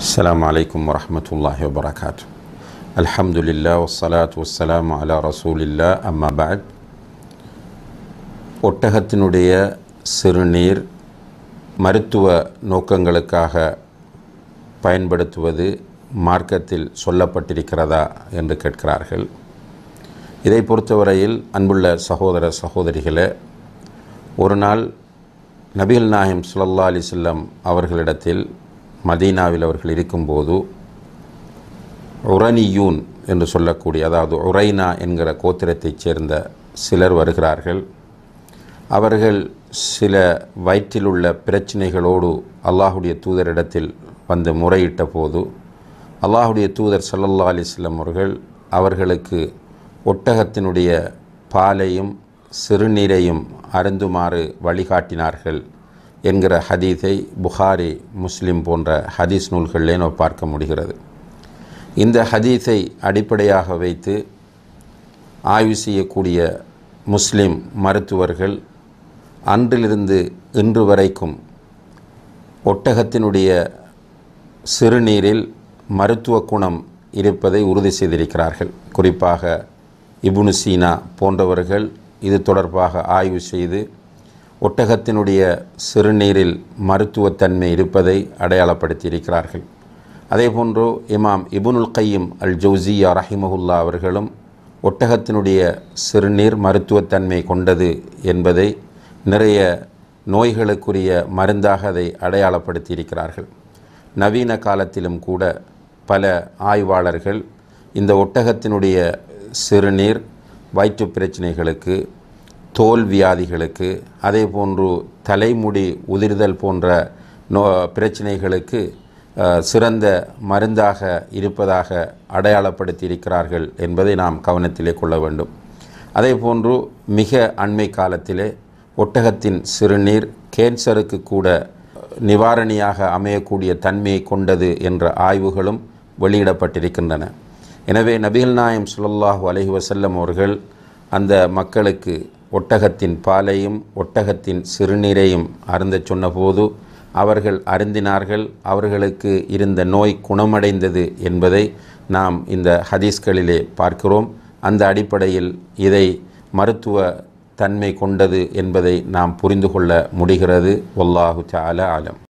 السلام عليكم ورحمة الله وبركاته الحمد لله والصلاة والسلام على رسول الله أما بعد ஒட்டகத்தினுடைய சிறுநீர் மருத்துவ நோக்கங்களுக்காக பயன்படுத்துவது மார்க்கத்தில் சொல்லப்பட்டிருக்கிறதா என்று கேட்கிறார்கள் இதை பொறுத்தவரையில் அன்புள்ள சகோதர சகோதரிகளே ஒரு நாள் நபிகள் நாயம் சுல்லா அலிசல்லம் அவர்களிடத்தில் மதீனாவில் அவர்கள் இருக்கும்போது உரனியூன் என்று சொல்லக்கூடிய அதாவது உரைனா என்கிற கோத்திரத்தைச் சேர்ந்த சிலர் வருகிறார்கள் அவர்கள் சில வயிற்றில் உள்ள பிரச்சனைகளோடு அல்லாஹுடைய தூதரிடத்தில் வந்து முறையிட்ட போது அல்லாஹுடைய தூதர் சல்லல்லா அலிஸ்லம் அவர்கள் அவர்களுக்கு ஒட்டகத்தினுடைய பாலையும் சிறுநீரையும் அருந்துமாறு வழிகாட்டினார்கள் என்கிற ஹதீஸை புகாரி முஸ்லிம் போன்ற ஹதீஸ் நூல்களிலே நம்ம பார்க்க முடிகிறது இந்த ஹதீஸை அடிப்படையாக வைத்து ஆய்வு செய்யக்கூடிய முஸ்லிம் மருத்துவர்கள் அன்றிலிருந்து இன்று வரைக்கும் ஒட்டகத்தினுடைய சிறுநீரில் மருத்துவ குணம் இருப்பதை உறுதி செய்திருக்கிறார்கள் குறிப்பாக இபுனு சீனா போன்றவர்கள் இது தொடர்பாக ஆய்வு செய்து ஒட்டகத்தினுடைய சிறுநீரில் மருத்துவத்தன்மை இருப்பதை அடையாளப்படுத்தியிருக்கிறார்கள் அதேபோன்று இமாம் இபுனுல் கையும் அல் ஜவுசியா ரஹிமஹுல்லா அவர்களும் ஒட்டகத்தினுடைய சிறுநீர் மருத்துவத்தன்மை கொண்டது என்பதை நிறைய நோய்களுக்குரிய மருந்தாக அதை அடையாளப்படுத்தியிருக்கிறார்கள் நவீன காலத்திலும் கூட பல ஆய்வாளர்கள் இந்த ஒட்டகத்தினுடைய சிறுநீர் வயிற்று பிரச்சனைகளுக்கு தோல் வியாதிகளுக்கு அதே போன்று தலைமுடி உதிர்தல் போன்ற நோ பிரச்சனைகளுக்கு சிறந்த மருந்தாக இருப்பதாக அடையாளப்படுத்தி இருக்கிறார்கள் என்பதை நாம் கவனத்திலே கொள்ள வேண்டும் அதே போன்று மிக அண்மை காலத்திலே ஒட்டகத்தின் சிறுநீர் கேன்சருக்கு கூட நிவாரணியாக அமையக்கூடிய தன்மையை கொண்டது என்ற ஆய்வுகளும் வெளியிடப்பட்டிருக்கின்றன எனவே நபிகள் நாயம் சுல்லாஹூ அலஹி வசல்லம் அவர்கள் அந்த மக்களுக்கு ஒட்டகத்தின் பாலையும் ஒட்டகத்தின் சிறுநீரையும் அருந்த சொன்னபோது அவர்கள் அருந்தினார்கள் அவர்களுக்கு இருந்த நோய் குணமடைந்தது என்பதை நாம் இந்த ஹதீஸ்களிலே பார்க்கிறோம் அந்த அடிப்படையில் இதை மருத்துவ தன்மை கொண்டது என்பதை நாம் புரிந்து கொள்ள முடிகிறது ஒல்லாஹு சால ஆலம்